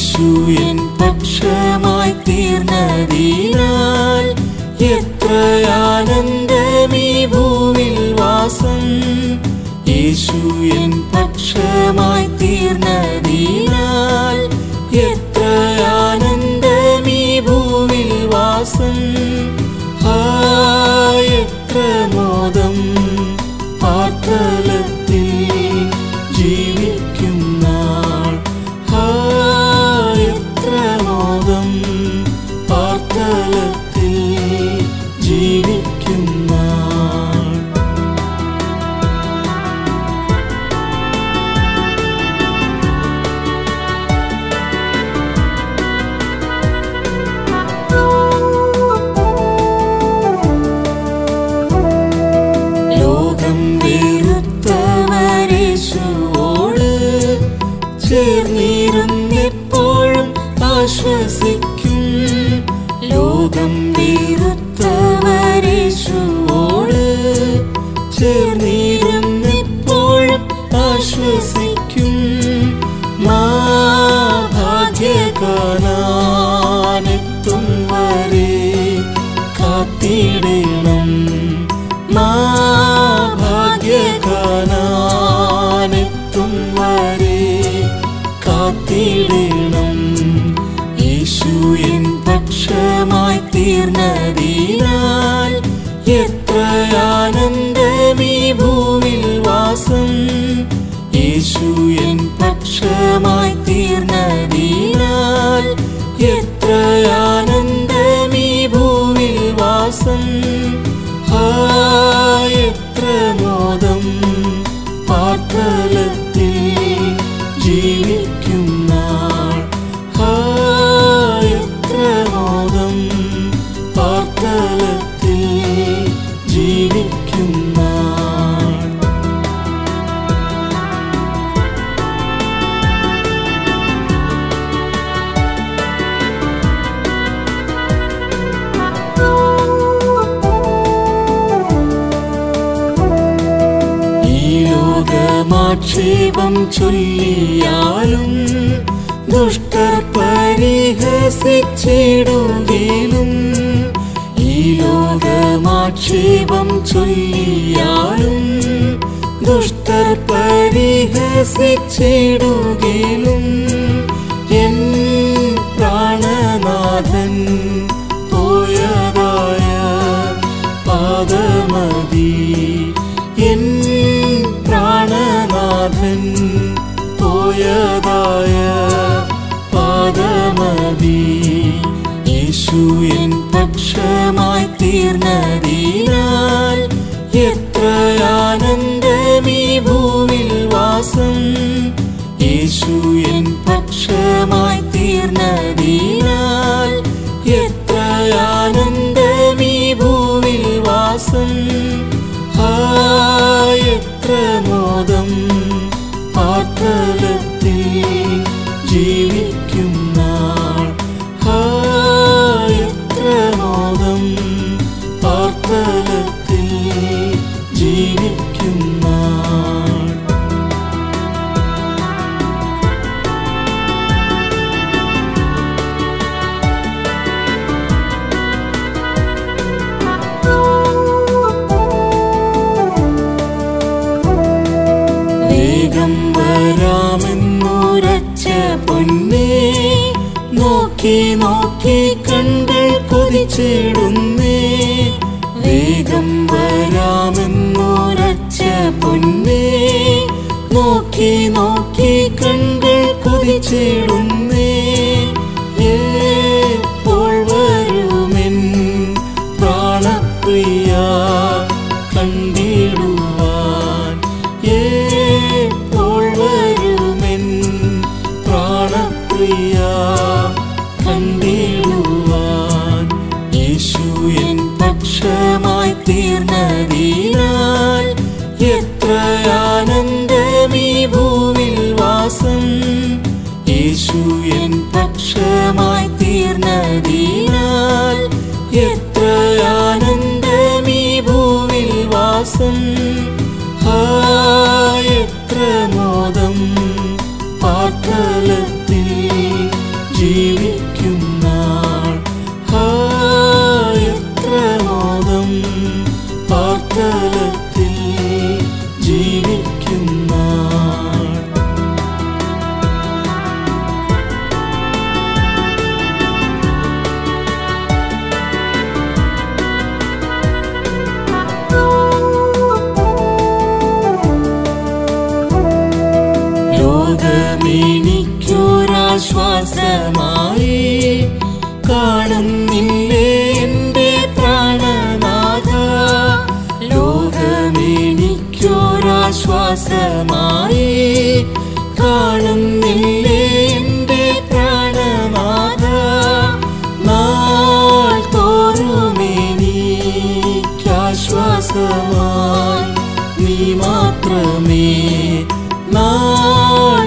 യേശു എൻ പക്ഷമായി തീർന്നതിനാൽ എത്ര ആനന്ദമീ ഭൂവിൽ വാസം യേശു എൻ പക്ഷമായി തീർന്നതിനാൽ എത്ര ആനന്ദമീ ഭൂവിൽ വാസം ആ എത്ര മോദം പാർത്തലത്തിൽ ജീവിക്കും നാൾ ആ എത്ര മോദം പാർത്തലത്തിൽ ജീവിക്കും നാൾ ലോകം വെറുത്തവരേശുവോട് ചേർന്നിരുന്നെപ്പോഴും ആശ്വസിക്കും ലോകം വെറുത്തവരേശുവോട് ചേർന്നിരുന്നെപ്പോഴും ആശ്വസിക്കും മാ ഭാഗ്യകാലാനെത്തും വരെ കാത്തിടണം മാ ഭാഗ്യകാലാനെത്തും വരെ കാത്തിടണം യേശു എൻ പക്ഷമായി തീർന്നതിനാൽ എത്ര ആനന്ദമീ ഭൂവിൽ വാസം യേശു എൻ പക്ഷമായി തീർന്നതിനാൽ എത്ര ആനന്ദമീ ഭൂവിൽ വാസം ആ എത്ര മോദം പാർത്തലത്തിൽ ജീവിക്കും നാൾ ആ എത്ര മോദം പാർത്തലത്തിൽ ജീവിക്കും നാൾ ഈ ലോകമാക്ഷേപം ചൊല്ലിയാലും ദുഷ്ടർ പരിഹസിച്ചിടുകയിലും ഈ ലോകമാക്ഷേപം ചൊല്ലിയാലും ദുഷ്ടർ പരിഹസിച്ചിടുകയിലും എൻ പ്രാണനാഥൻ പോയതായ പാദമതി എൻ പ്രാണനാഥൻ പോയതായ പാദമതി യേശു എൻ പക്ഷമായി തീർന്നതിനാൽ എത്ര ആനന്ദമീ ഭൂവിൽ വാസം യേശു എൻ പക്ഷമായി തീർന്നതിനാൽ എത്ര ആനന്ദമീ ഭൂവിൽ വാസം ആ എത്ര മോദം പാർത്തലത്തിൽ ജീവിക്കും നാൾ ആ എത്ര മോദം പാർത്തലത്തിൽ ജീവിക്കും നാൾ വേഗം വരാമെന്നുരച്ച പൊന്നേ നോക്കി നോക്കി കണ്കൾ കൊതിച്ചിടുന്നേ വേഗം വരാമെന്നുരച്ച പൊന്നേ നോക്കി നോക്കി കണ്കൾ കൊതിച്ചിടുന്നേ എപ്പോൾ വരുമെൻ പ്രാണപ്രിയ കണ്ടിടുവാൻ എപ്പോൾ വരുമെൻ പ്രാണപ്രിയ കണ്ടിടുവാൻ യേശു എൻ പക്ഷമായി തീർന്നതിനാൽ എത്ര ആനന്ദമീ ഭൂവിൽ വാസം യേശു എൻ പക്ഷമായി തീർന്നതിനാൽ എത്ര ആനന്ദമീ ഭൂവിൽ വാസം ആ എത്ര മോദം പാർത്തലത്തിൽ എനിക്കൊരാശ്വാസമായി കാണുന്നില്ലേ എൻ്റെ പ്രാണനാഥ ലോകമെനിക്കൊരാശ്വാസമായി കാണുന്നില്ലേ എൻ്റെ പ്രാണനാഥ നാൾ തോറുമെനിക്കാശ്വാസമായി നീ മാത്രമേ നാൾ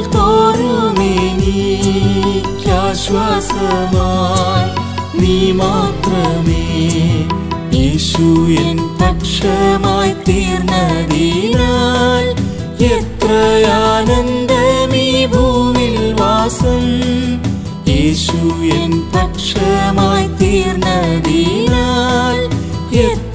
തോറുമെനിക്കാശ്വാസമായി നീ മാത്രമേ യേശു എൻ പക്ഷമായി തീർന്നതിനാൽ എത്ര ആനന്ദമീ ഭൂമിൽ വാസം യേശു എൻ പക്ഷമായി തീർന്നതിനാൽ എത്ര